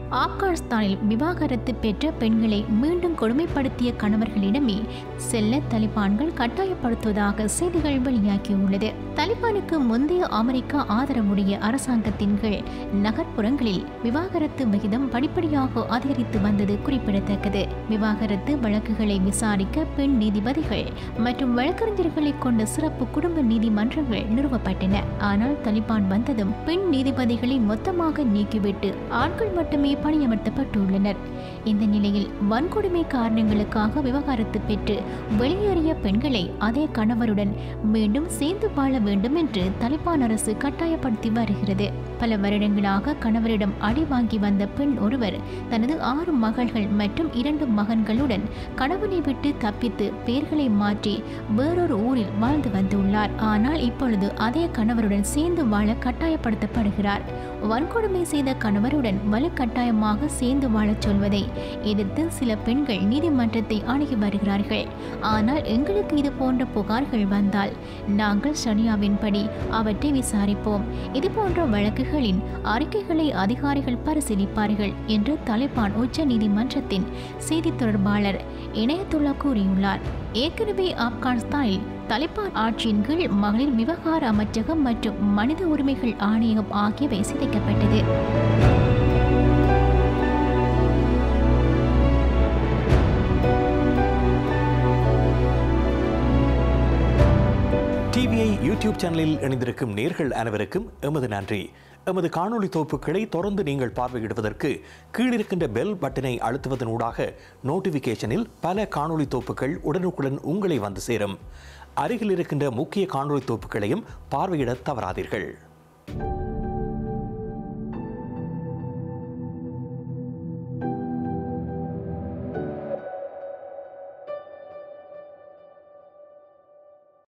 ஆப்கானிஸ்தானில் விவாகரத்து பெற்ற பெண்களை மீண்டும் கொடுமைப்படுத்திய கணவர்களிடமே செல்ல தலிபான்கள் கட்டாயப்படுத்துவதாக செய்திகள் வெளியாகியுள்ளது தலிபானுக்கு முந்தைய அமெரிக்கா ஆதரவுடைய அரசாங்கத்தின் கீழ் நகர்ப்புறங்களில் விவாகரத்து விகிதம் படிப்படியாக அதிகரித்து வந்தது குறிப்பிடத்தக்கது விவாகரத்து வழக்குகளை விசாரிக்க பெண் நீதிபதிகள் மற்றும் வழக்கறிஞர்களை கொண்ட சிறப்பு குடும்ப நீதிமன்றங்கள் நிறுவப்பட்டன ஆனால் தலிபான் வந்ததும் பெண் நீதிபதிகளை மொத்தமாக நீக்கிவிட்டு ஆண்கள் மட்டுமே பணியமர்த்தப்பட்டுள்ளனர் இந்த நிலையில் வன்கொடுமை காரணங்களுக்காக விவகாரத்து பெற்று வெளியேறிய பெண்களை அதே கணவருடன் மீண்டும் சேர்ந்து வாழ வேண்டும் என்று தலிபான் அரசு கட்டாயப்படுத்தி வருகிறது பல வருடங்களாக கணவரிடம் அடி வாங்கி வந்த பெண் ஒருவர் தனது ஆறு மகள்கள் மற்றும் இரண்டு மகன்களுடன் கணவனை விட்டு தப்பித்து பெயர்களை மாற்றி வேறொரு ஊரில் வாழ்ந்து வந்துள்ளார் ஆனால் இப்பொழுது அதே கணவருடன் சேர்ந்து வாழ கட்டாயப்படுத்தப்படுகிறார் வன்கொடுமை செய்த கணவருடன் வலுக்கட்டாயமாக சேர்ந்து வாழச் சொல்வதை எதிர்த்து சில பெண்கள் நீதிமன்றத்தை அணுகி வருகிறார்கள் ஆனால் எங்களுக்கு இது போன்ற புகார்கள் வந்தால் நாங்கள் ஷனியாவின்படி அவற்றை விசாரிப்போம் இது போன்ற வழக்குகளின் அறிக்கைகளை அதிகாரிகள் பரிசீலிப்பார்கள் என்று தலிபான் உச்ச நீதிமன்றத்தின் செய்தி தொடர்பாளர் இணையத்துல்லா கூறியுள்ளார் ஏற்கனவே ஆப்கானிஸ்தானில் தலிபான் ஆட்சியின் கீழ் மகளிர் விவகார அமைச்சகம் மற்றும் மனித உரிமைகள் ஆணையகம் ஆகியவை சிதைக்கப்பட்டது டிவிஐ யூடியூப் சேனலில் இணைந்திருக்கும் நேர்கள் அனைவருக்கும் எமது நன்றி எமது காணொளி தொகுப்புகளை தொடர்ந்து நீங்கள் பார்வையிடுவதற்கு கீழிருக்கின்ற பெல் பட்டனை அழுத்துவதன் ஊடாக நோட்டிஃபிகேஷனில் பல காணொளி தொகுப்புகள் உடனுக்குடன் உங்களை வந்து சேரும் அருகில் இருக்கின்ற முக்கிய காணொளி தொகுப்புகளையும் பார்வையிட தவறாதீர்கள்